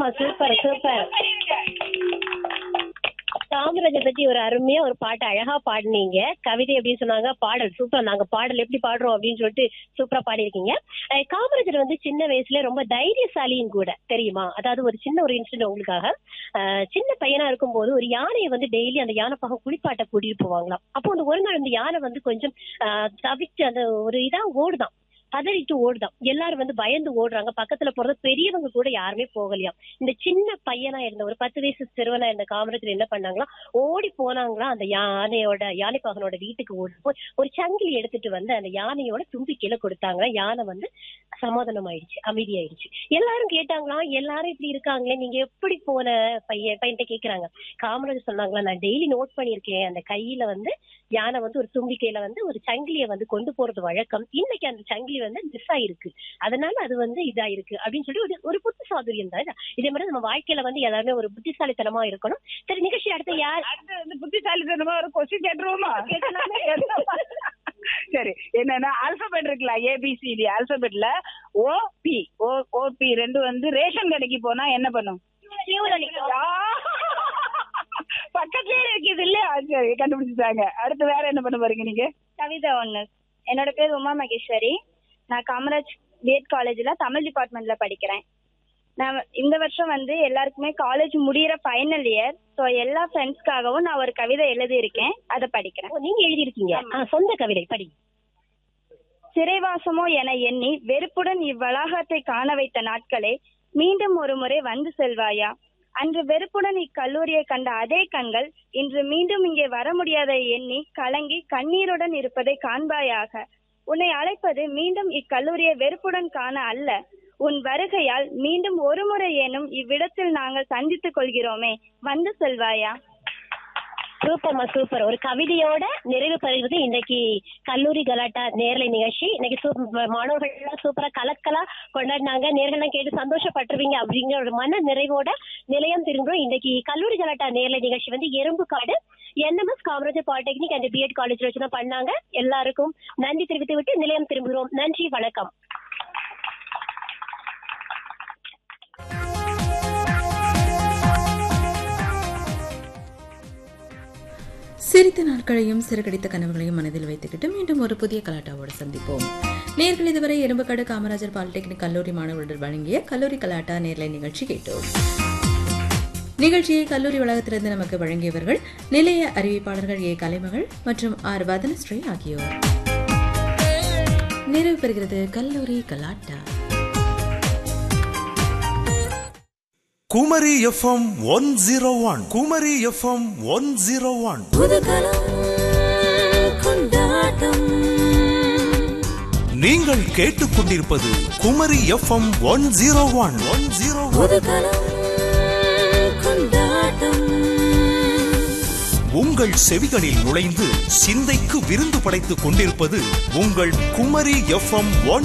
சூப்பர்மா super super Kamarajar பத்தி ஒரு அருமையா ஒரு பாட்டு அழகா பாடுனீங்க கவிதை எப்படி சொன்னாங்க பாடல் சூப்பர் நாங்க பாடல் எப்படி பாடுறோம் அப்படின்னு சொல்லிட்டு சூப்பரா பாடியிருக்கீங்க அஹ் காமராஜர் வந்து சின்ன வயசுல ரொம்ப தைரியசாலியும் கூட தெரியுமா அதாவது ஒரு சின்ன ஒரு இன்சிடென்ட் உங்களுக்காக அஹ் சின்ன பையனா இருக்கும்போது ஒரு யானையை வந்து டெய்லி அந்த யானை பக்கம் குளிப்பாட்ட கூட்டிட்டு போவாங்களாம் அப்போ அந்த ஒரு நாள் அந்த யானை வந்து கொஞ்சம் அஹ், தவிச்சு அந்த ஒரு இதா ஓடுதான் பதறிட்டு ஓடுதான் எல்லாரும் வந்து பயந்து ஓடுறாங்க பக்கத்துல போறது பெரியவங்க கூட யாருமே போகலையாம் இந்த சின்ன பையனா இருந்த ஒரு பத்து வயசு சிறுவனா இருந்த காமராஜர் என்ன பண்ணாங்களா ஓடி போனாங்களா அந்த யானையோட யானை பாகனோட வீட்டுக்கு ஓடி போய் ஒரு சங்கிலி எடுத்துட்டு வந்து அந்த யானையோட தும்பிக்கையில கொடுத்தாங்க யானை வந்து சமாதானம் ஆயிடுச்சு அமைதியாயிடுச்சு எல்லாரும் கேட்டாங்களா எல்லாரும் இப்படி இருக்காங்களே நீங்க எப்படி போன பையன் பையன்கிட்ட கேக்குறாங்க காமராஜர் சொன்னாங்களா நான் டெய்லி நோட் பண்ணியிருக்கேன் அந்த கையில வந்து யானை வந்து ஒரு தும்பிக்கையில வந்து ஒரு சங்கிலிய வந்து கொண்டு போறது வழக்கம் இன்னைக்கு அந்த சங்கிலி வந்து மிஸ் ஆயிருக்கு அதனால அது வந்து இதா இருக்கு அப்படின்னு சொல்லி ஒரு ஒரு புத்தி சாதுரியம் தான் இது. இதே மாதிரி நம்ம வாழ்க்கையில வந்து எல்லாருமே ஒரு புத்திசாலித்தனமா இருக்கணும் சரி நிகழ்ச்சி அடுத்து யார் அடுத்து வந்து புத்திசாலித்தனமா ஒரு கொஸ்டின் கேட்டுருவோமா சரி என்னன்னா ஆல்பபெட் இருக்குல்ல ஏபிசிடி ஆல்பபெட்ல O P O O P ரெண்டு வந்து ரேஷன் கடைக்கு போனா என்ன பண்ணும் ஆ! பக்கத்துலயே இருக்குது இல்லையா சரி கண்டுபிடிச்சிட்டாங்க அடுத்து வேற என்ன பண்ண போறீங்க நீங்க கவிதா ஒன்னு என்னோட பேர் உமா மகேஸ்வரி நான் காமராஜ் பிஎட் காலேஜ்ல தமிழ் டிபார்ட்மெண்ட்ல படிக்கிறேன் நான் இந்த வருஷம் வந்து எல்லாருக்குமே காலேஜ் முடியிற ஃபைனல் இயர் ஸோ எல்லா ஃப்ரெண்ட்ஸ்க்காகவும் நான் ஒரு கவிதை எழுதியிருக்கேன் அதை படிக்கிறேன் ஓ, நீங்க எழுதியிருக்கீங்க ஆ, சொந்த கவிதை படி சிறைவாசமோ என எண்ணி வெறுப்புடன் இவ்வளாகத்தை காண வைத்த நாட்களே மீண்டும் ஒரு முறை வந்து செல்வாயா அன்று வெறுப்புடன் இக்கல்லூரியை கண்ட அதே கண்கள் இன்று மீண்டும் இங்கே வர முடியாத எண்ணி கலங்கி கண்ணீருடன் இருப்பதை காண்பாயாக உன்னை அழைப்பது மீண்டும் இக்கல்லூரியை வெறுப்புடன் காண அல்ல உன் வருகையால் மீண்டும் ஒரு முறை ஏனும் இவ்விடத்தில் நாங்கள் சந்தித்துக் கொள்கிறோமே வந்து செல்வாயா சூப்பர்மா சூப்பர் ஒரு கவிதையோட நிறைவு பெறுவது இன்னைக்கு கல்லூரி கலாட்டா நேரலை நிகழ்ச்சி இன்னைக்கு சூப்பர் மாணவர்கள் எல்லாம் சூப்பரா கலக்கலா கொண்டாடினாங்க நேர்கள்லாம் கேட்டு சந்தோஷப்பட்டுருவீங்க அப்படிங்கிற ஒரு மன நிறைவோட நிலையம் திரும்புறோம் இன்னைக்கு கல்லூரி கலாட்டா நேரலை நிகழ்ச்சி வந்து Erumbukadu N M S Kamarajar polytechnic and B Ed college வச்சு தான் பண்ணாங்க எல்லாருக்கும் நன்றி தெரிவித்து விட்டு நிலையம் திரும்புகிறோம் நன்றி வணக்கம் சிரித்த நாட்களையும் சிறுகடித்த கனவுகளையும் மனதில் வைத்துக்கிட்டு மீண்டும் ஒரு புதிய கலாட்டாவோடு சந்திப்போம் நேர்கள் இதுவரை எறும்புக்காடு காமராஜர் பாலிடெக்னிக் கல்லூரி மாணவர்கள் வழங்கிய கல்லூரி கலாட்டா நேர்லை நிகழ்ச்சி கேட்டோம் நிகழ்ச்சியை கல்லூரி வளாகத்திலிருந்து நமக்கு வழங்கியவர்கள் நிலைய அறிவிப்பாளர்கள் ஏ கலைமகள் மற்றும் ஆர் வதனஸ்ரீ ஆகியோர் நிறைவு பெறுகிறது கல்லூரி கலாட்டா Kumari FM one zero one Kumari FM one zero one நீங்கள் கேட்டுக்கொண்டிருப்பது Kumari FM one zero one one zero உங்கள் செவிகளில் நுழைந்து சிந்தைக்கு விருந்து படைத்துக் கொண்டிருப்பது உங்கள் குமரி எஃப்எம் ஒன்